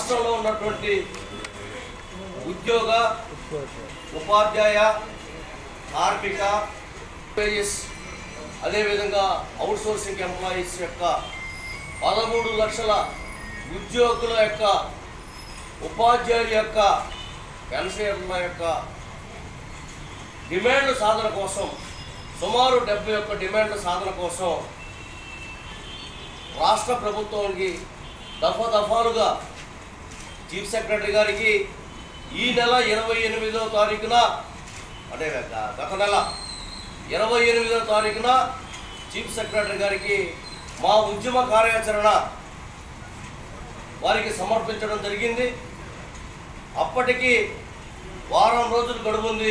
రాష్ట్రంలో ఉన్నటువంటి ఉద్యోగ ఉపాధ్యాయ కార్మిక ఎంప్లాయీస్ అదేవిధంగా అవుట్ సోర్సింగ్ ఎంప్లాయీస్ యొక్క పదమూడు లక్షల ఉద్యోగుల యొక్క ఉపాధ్యాయుల యొక్క పెన్షనర్ల యొక్క డిమాండ్ల సాధన కోసం సుమారు డెబ్బై ఒక్క డిమాండ్ల సాధన కోసం రాష్ట్ర ప్రభుత్వానికి దఫా దఫాలుగా చీఫ్ సెక్రటరీ గారికి ఈ నెల ఇరవై ఎనిమిదో తారీఖున అంటే గ- గత నెల ఇరవై ఎనిమిదో తారీఖున చీఫ్ సెక్రటరీ గారికి మా ఉద్యమ కార్యాచరణ వారికి సమర్పించడం జరిగింది అప్పటికి వారం రోజులు గడువుంది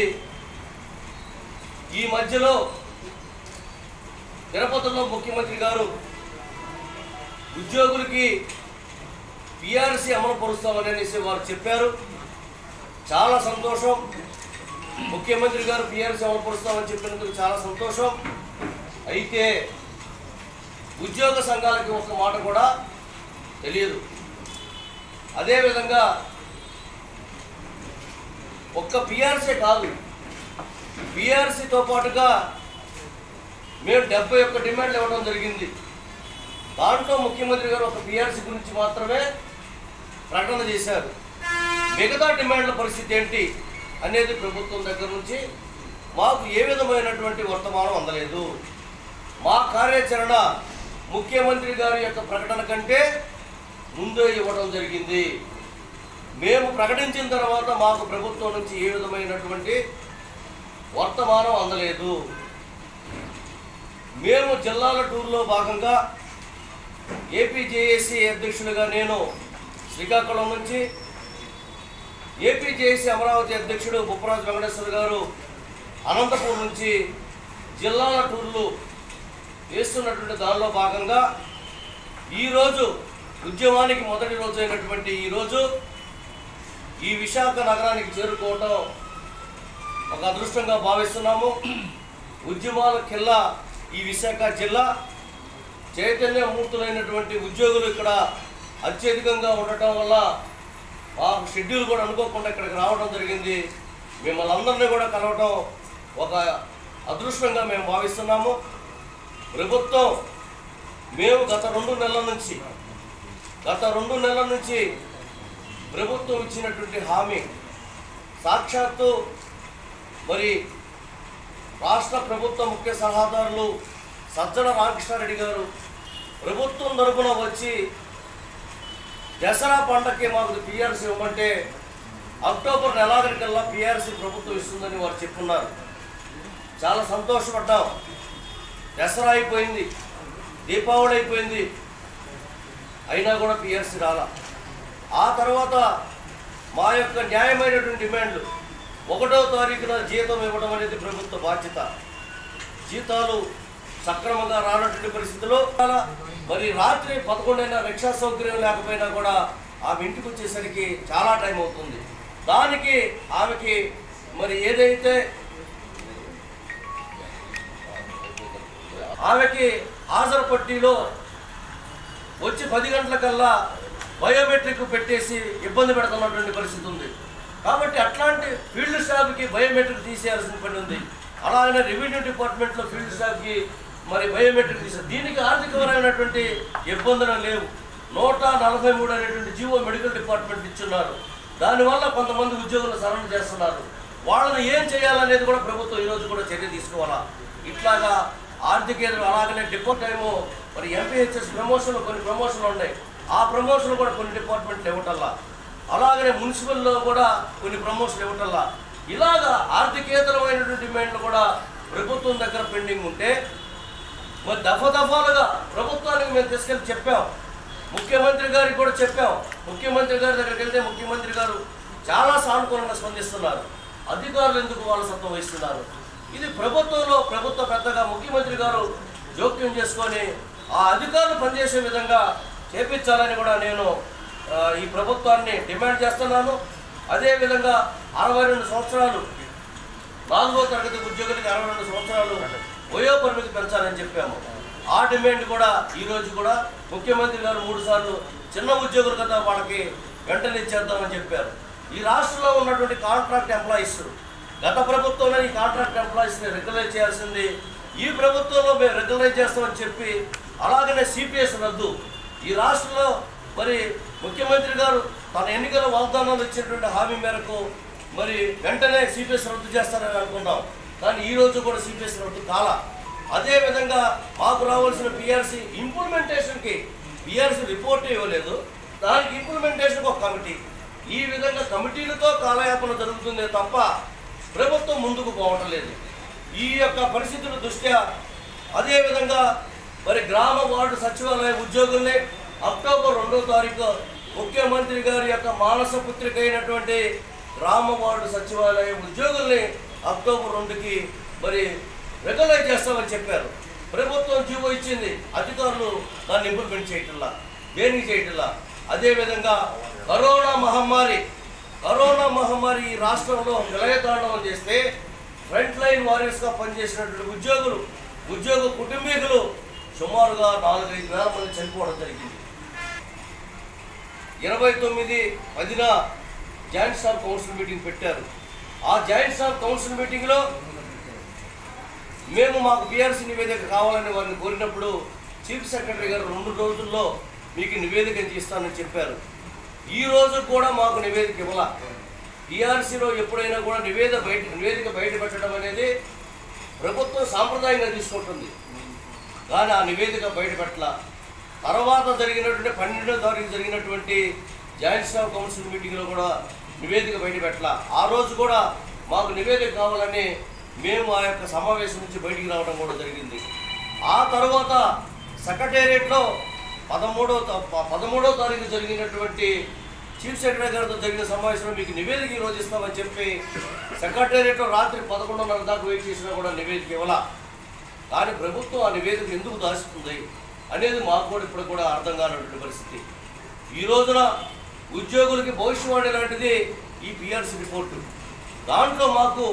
ఈ మధ్యలో తిరుపతిలో ముఖ్యమంత్రి గారు ఉద్యోగులకి పిఆర్సీ అమలు పరుస్తామని అనేసి వారు చెప్పారు చాలా సంతోషం ముఖ్యమంత్రి గారు పిఆర్సీ అమలు పరుస్తామని చెప్పినందుకు చాలా సంతోషం అయితే ఉద్యోగ సంఘాలకి ఒక మాట కూడా తెలియదు అదేవిధంగా ఒక్క పిఆర్సీ కాదు పిఆర్సీతో పాటుగా మేము డెబ్బై ఒక్క డిమాండ్లు ఇవ్వడం జరిగింది దాంట్లో ముఖ్యమంత్రి గారు ఒక పిఆర్సీ గురించి మాత్రమే ప్రకటన చేశారు మిగతా డిమాండ్ల పరిస్థితి ఏంటి అనేది ప్రభుత్వం దగ్గర నుంచి మాకు ఏ విధమైనటువంటి వర్తమానం అందలేదు మా కార్యాచరణ ముఖ్యమంత్రి గారి యొక్క ప్రకటన కంటే ముందే ఇవ్వడం జరిగింది మేము ప్రకటించిన తర్వాత మాకు ప్రభుత్వం నుంచి ఏ విధమైనటువంటి వర్తమానం అందలేదు మేము జిల్లాల టూర్లో భాగంగా ఏపీజేఏసీ అధ్యక్షులుగా నేను శ్రీకాకుళం నుంచి ఏపీజేఏసీ అమరావతి అధ్యక్షుడు బుప్పరాజు వెంకటేశ్వర గారు అనంతపురం నుంచి జిల్లాల టూర్లు వేస్తున్నటువంటి దానిలో భాగంగా ఈరోజు ఉద్యమానికి మొదటి రోజు అయినటువంటి ఈరోజు ఈ విశాఖ నగరానికి చేరుకోవటం ఒక అదృష్టంగా భావిస్తున్నాము ఉద్యమాల కిల్లా ఈ విశాఖ జిల్లా చైతన్యమూర్తులైనటువంటి ఉద్యోగులు ఇక్కడ అత్యధికంగా ఉండటం వల్ల మా షెడ్యూల్ కూడా అనుకోకుండా ఇక్కడికి రావడం జరిగింది మిమ్మల్ని అందరినీ కూడా కలవటం ఒక అదృష్టంగా మేము భావిస్తున్నాము ప్రభుత్వం మేము గత రెండు నెలల నుంచి గత రెండు నెలల నుంచి ప్రభుత్వం ఇచ్చినటువంటి హామీ సాక్షాత్తు మరి రాష్ట్ర ప్రభుత్వ ముఖ్య సలహాదారులు సజ్జల రామకృష్ణారెడ్డి గారు ప్రభుత్వం తరపున వచ్చి దసరా పండగకి మాకు పిఆర్సీ ఇవ్వమంటే అక్టోబర్ నెలాఖరికల్లా పిఆర్సీ ప్రభుత్వం ఇస్తుందని వారు చెప్పున్నారు చాలా సంతోషపడ్డాం దసరా అయిపోయింది దీపావళి అయిపోయింది అయినా కూడా పిఆర్సీ రాలా ఆ తర్వాత మా యొక్క న్యాయమైనటువంటి డిమాండ్లు ఒకటో తారీఖున జీతం ఇవ్వడం అనేది ప్రభుత్వ బాధ్యత జీతాలు సక్రమంగా రానటువంటి పరిస్థితిలో మరి రాత్రి పదకొండైనా రిక్షా సౌకర్యం లేకపోయినా కూడా ఆమె ఇంటికి వచ్చేసరికి చాలా టైం అవుతుంది దానికి ఆమెకి మరి ఏదైతే ఆమెకి హాజరు పట్టీలో వచ్చి పది గంటలకల్లా బయోమెట్రిక్ పెట్టేసి ఇబ్బంది పెడుతున్నటువంటి పరిస్థితి ఉంది కాబట్టి అట్లాంటి ఫీల్డ్ స్టాఫ్కి బయోమెట్రిక్ తీసేయాల్సిన పని ఉంది అలాగనే రెవెన్యూ డిపార్ట్మెంట్లో ఫీల్డ్ స్టాఫ్కి మరి బయోమెట్రిక్ తీసే దీనికి ఆర్థికపరమైనటువంటి ఇబ్బందులు లేవు నూట నలభై మూడు అనేటువంటి జీవో మెడికల్ డిపార్ట్మెంట్ ఇచ్చున్నారు దానివల్ల కొంతమంది ఉద్యోగులు సరళ చేస్తున్నారు వాళ్ళని ఏం చేయాలనేది కూడా ప్రభుత్వం ఈరోజు కూడా చర్య తీసుకోవాలా ఇట్లాగా ఆర్థికేతలు అలాగనే డిపో టైము మరి ఎంపీహెచ్ఎస్ ప్రమోషన్లు కొన్ని ప్రమోషన్లు ఉన్నాయి ఆ ప్రమోషన్లు కూడా కొన్ని డిపార్ట్మెంట్లు ఇవ్వటల్లా అలాగనే మున్సిపల్లో కూడా కొన్ని ప్రమోషన్లు ఇవ్వటల్లా ఇలాగా ఆర్థికేతరమైనటువంటి డిమాండ్లు కూడా ప్రభుత్వం దగ్గర పెండింగ్ ఉంటే మరి దఫా దఫాలుగా ప్రభుత్వానికి మేము తీసుకెళ్ళి చెప్పాం ముఖ్యమంత్రి గారికి కూడా చెప్పాం ముఖ్యమంత్రి గారి దగ్గరికి వెళ్తే ముఖ్యమంత్రి గారు చాలా సానుకూలంగా స్పందిస్తున్నారు అధికారులు ఎందుకు వాళ్ళ సత్వం వహిస్తున్నారు ఇది ప్రభుత్వంలో ప్రభుత్వ పెద్దగా ముఖ్యమంత్రి గారు జోక్యం చేసుకొని ఆ అధికారులు పనిచేసే విధంగా చేపించాలని కూడా నేను ఆ, ఈ ప్రభుత్వాన్ని డిమాండ్ చేస్తున్నాను అదేవిధంగా అరవై రెండు సంవత్సరాలు నాలుగో తరగతి ఉద్యోగులకి అరవై రెండు సంవత్సరాలు వయో పరిమితి పెంచాలని చెప్పాము ఆ డిమాండ్ కూడా ఈ రోజు కూడా ముఖ్యమంత్రి గారు మూడు సార్లు చిన్న ఉద్యోగులు కదా వాళ్ళకి వెంటనే ఇచ్చేద్దామని చెప్పారు ఈ రాష్ట్రంలో ఉన్నటువంటి కాంట్రాక్ట్ ఎంప్లాయీస్ గత ప్రభుత్వంలో ఈ కాంట్రాక్ట్ ఎంప్లాయీస్ని రెగ్యులైజ్ చేయాల్సింది ఈ ప్రభుత్వంలో మేము రెగ్యులైజ్ చేస్తామని చెప్పి అలాగనే సిపిఎస్ రద్దు ఈ రాష్ట్రంలో మరి ముఖ్యమంత్రి గారు తన ఎన్నికల వాగ్దానాలు ఇచ్చినటువంటి హామీ మేరకు మరి వెంటనే సిపిఎస్ రద్దు చేస్తారని అనుకున్నాం కానీ ఈ రోజు కూడా సిపిఎస్ రద్దు కాల అదేవిధంగా మాకు రావాల్సిన పిఆర్సీ ఇంప్లిమెంటేషన్కి పిఆర్సీ రిపోర్ట్ ఇవ్వలేదు దానికి ఇంప్లిమెంటేషన్కి ఒక కమిటీ ఈ విధంగా కమిటీలతో కాలయాపన జరుగుతుందే తప్ప ప్రభుత్వం ముందుకు పోవట్లేదు ఈ యొక్క పరిస్థితుల దృష్ట్యా అదేవిధంగా మరి గ్రామ వార్డు సచివాలయ ఉద్యోగుల్ని అక్టోబర్ రెండో తారీఖు ముఖ్యమంత్రి గారి యొక్క మానస పుత్రిక అయినటువంటి గ్రామ వార్డు సచివాలయ ఉద్యోగుల్ని అక్టోబర్ రెండుకి మరి రెగ్యులైజ్ చేస్తామని చెప్పారు ప్రభుత్వం జీవో ఇచ్చింది అధికారులు దాన్ని ఇంప్లిమెంట్ చేయటంలా దేనికి చేయటంలా అదేవిధంగా కరోనా మహమ్మారి కరోనా మహమ్మారి ఈ రాష్ట్రంలో విలయతాండవం చేస్తే ఫ్రంట్ లైన్ వారియర్స్గా పనిచేసినటువంటి ఉద్యోగులు ఉద్యోగ కుటుంబీకులు సుమారుగా నాలుగైదు వేల మంది చనిపోవడం జరిగింది ఇరవై తొమ్మిది పదిన జాయింట్ స్టాఫ్ కౌన్సిల్ మీటింగ్ పెట్టారు ఆ జాయింట్ స్టాఫ్ కౌన్సిల్ మీటింగ్లో మేము మాకు పిఆర్సీ నివేదిక కావాలని వారిని కోరినప్పుడు చీఫ్ సెక్రటరీ గారు రెండు రోజుల్లో మీకు నివేదిక ఇస్తానని చెప్పారు ఈ రోజు కూడా మాకు నివేదిక ఇవ్వాల పిఆర్సీలో ఎప్పుడైనా కూడా నివేదిక బయట నివేదిక బయట పెట్టడం అనేది ప్రభుత్వం సాంప్రదాయంగా తీసుకుంటుంది కానీ ఆ నివేదిక బయట పెట్టాల తర్వాత జరిగినటువంటి పన్నెండో తారీఖు జరిగినటువంటి జాయింట్ స్టాఫ్ కౌన్సిల్ మీటింగ్లో కూడా నివేదిక బయట పెట్టాల ఆ రోజు కూడా మాకు నివేదిక కావాలని మేము ఆ యొక్క సమావేశం నుంచి బయటికి రావడం కూడా జరిగింది ఆ తర్వాత సెక్రటేరియట్లో పదమూడో తా- ప- పదమూడో తారీఖు జరిగినటువంటి చీఫ్ సెక్రటరీ గారితో జరిగిన సమావేశంలో మీకు నివేదిక ఈ రోజు ఇస్తామని చెప్పి సెక్రటేరియట్లో రాత్రి పదకొండున్నర దాకా వెయిట్ చేసినా కూడా నివేదిక ఇవ్వాల కానీ ప్రభుత్వం ఆ నివేదిక ఎందుకు దాచుతుంది అనేది మాకు కూడా ఇప్పుడు కూడా అర్థం కానటువంటి పరిస్థితి ఈ రోజున ఉద్యోగులకి భవిష్యవాణి లాంటిది ఈ పిఆర్సీ రిపోర్టు దాంట్లో మాకు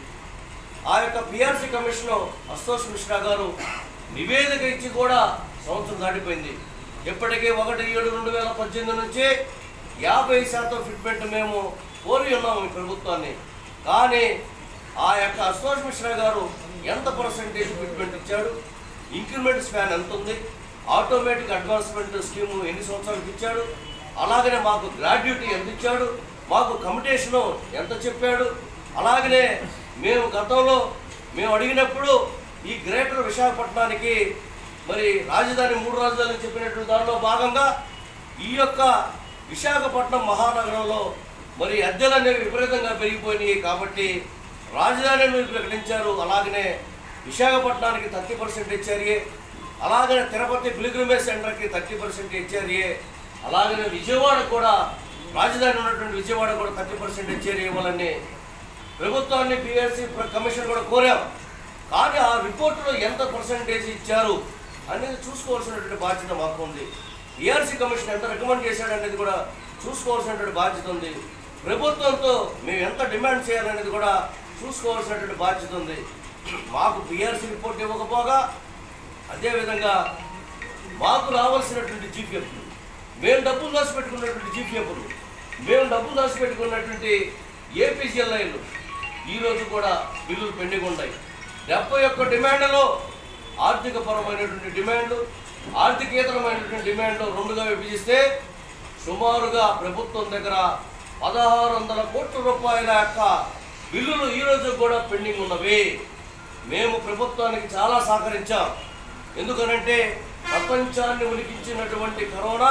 ఆ యొక్క పిఆర్సీ కమిషన్ అస్తోష్ మిశ్రా గారు నివేదిక ఇచ్చి కూడా సంవత్సరం దాటిపోయింది ఇప్పటికే ఒకటి ఏడు రెండు వేల పద్దెనిమిది నుంచి యాభై శాతం ఫిట్మెంట్ మేము కోరి ఉన్నాము ఈ ప్రభుత్వాన్ని కానీ ఆ యొక్క అస్తోష్ మిశ్రా గారు ఎంత పర్సెంటేజ్ ఫిట్మెంట్ ఇచ్చాడు ఇంక్రిమెంట్ స్పాన్ ఎంత ఉంది ఆటోమేటిక్ అడ్వాన్స్మెంట్ స్కీమ్ ఎన్ని సంవత్సరాలకు ఇచ్చాడు అలాగనే మాకు గ్రాడ్యుటీ ఎంత ఇచ్చాడు మాకు కమిటేషను ఎంత చెప్పాడు అలాగనే మేము గతంలో మేము అడిగినప్పుడు ఈ గ్రేటర్ విశాఖపట్నానికి మరి రాజధాని మూడు రాజధానులు చెప్పినట్టు దానిలో భాగంగా ఈ యొక్క విశాఖపట్నం మహానగరంలో మరి అద్దెలు అనేవి విపరీతంగా పెరిగిపోయినాయి కాబట్టి రాజధాని మీరు ప్రకటించారు అలాగనే విశాఖపట్నానికి థర్టీ పర్సెంట్ ఇచ్చారు అలాగనే తిరుపతి పిలిగ్రిమేజ్ సెంటర్కి థర్టీ పర్సెంట్ ఇచ్చారు అలాగనే విజయవాడ కూడా రాజధాని ఉన్నటువంటి విజయవాడ కూడా థర్టీ పర్సెంట్ ఇచ్చారు ఇవ్వాలని ప్రభుత్వాన్ని పిఎస్సి కమిషన్ కూడా కోరాం కానీ ఆ రిపోర్టులో ఎంత పర్సంటేజ్ ఇచ్చారు అనేది చూసుకోవాల్సినటువంటి బాధ్యత మాకు ఉంది పిఆర్సీ కమిషన్ ఎంత రికమెండ్ చేశాడు అనేది కూడా చూసుకోవాల్సినటువంటి బాధ్యత ఉంది ప్రభుత్వంతో మేము ఎంత డిమాండ్ చేయాలనేది కూడా చూసుకోవాల్సినటువంటి బాధ్యత ఉంది మాకు పిఆర్సీ రిపోర్ట్ ఇవ్వకపోగా అదేవిధంగా మాకు రావాల్సినటువంటి జీపీఎఫ్లు మేము డబ్బులు దాచి పెట్టుకున్నటువంటి జీపీఎఫ్లు మేము డబ్బులు దాచి పెట్టుకున్నటువంటి ఏపీసీఎల్ఐలు ఈరోజు కూడా బిల్లులు పెండింగ్ ఉన్నాయి డెబ్బై ఒక్క డిమాండ్లో ఆర్థిక పరమైనటువంటి డిమాండ్లు ఆర్థికేతరమైనటువంటి డిమాండ్లు రెండుగా విభజిస్తే సుమారుగా ప్రభుత్వం దగ్గర పదహారు వందల కోట్ల రూపాయల యొక్క బిల్లులు ఈరోజు కూడా పెండింగ్ ఉన్నవి మేము ప్రభుత్వానికి చాలా సహకరించాం ఎందుకనంటే ప్రపంచాన్ని ఉనికించినటువంటి కరోనా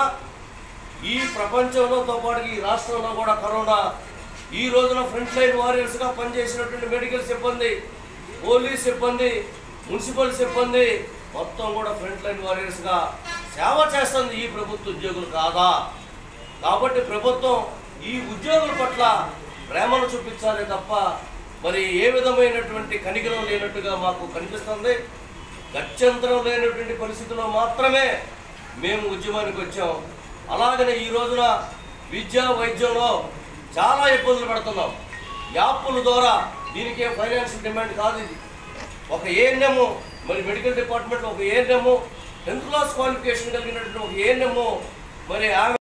ఈ ప్రపంచంలోతో పాటు ఈ రాష్ట్రంలో కూడా కరోనా ఈ రోజున ఫ్రంట్ లైన్ వారియర్స్గా పనిచేసినటువంటి మెడికల్ సిబ్బంది పోలీస్ సిబ్బంది మున్సిపల్ సిబ్బంది మొత్తం కూడా ఫ్రంట్ లైన్ వారియర్స్గా సేవ చేస్తుంది ఈ ప్రభుత్వ ఉద్యోగులు కాదా కాబట్టి ప్రభుత్వం ఈ ఉద్యోగుల పట్ల ప్రేమను చూపించాలి తప్ప మరి ఏ విధమైనటువంటి కనికరం లేనట్టుగా మాకు కనిపిస్తుంది గత్యంతరం లేనటువంటి పరిస్థితుల్లో మాత్రమే మేము ఉద్యమానికి వచ్చాం అలాగనే ఈ రోజున విద్యా వైద్యంలో చాలా ఇబ్బందులు పడుతున్నాం యాప్ల ద్వారా దీనికే ఫైనాన్షియల్ డిమాండ్ కాదు ఇది ఒక ఏఎన్ఎం మరి మెడికల్ డిపార్ట్మెంట్లో ఒక ఏఎన్ఎం టెన్త్ క్లాస్ క్వాలిఫికేషన్ కలిగినటువంటి ఒక ఏఎన్ఎం మరి ఆమె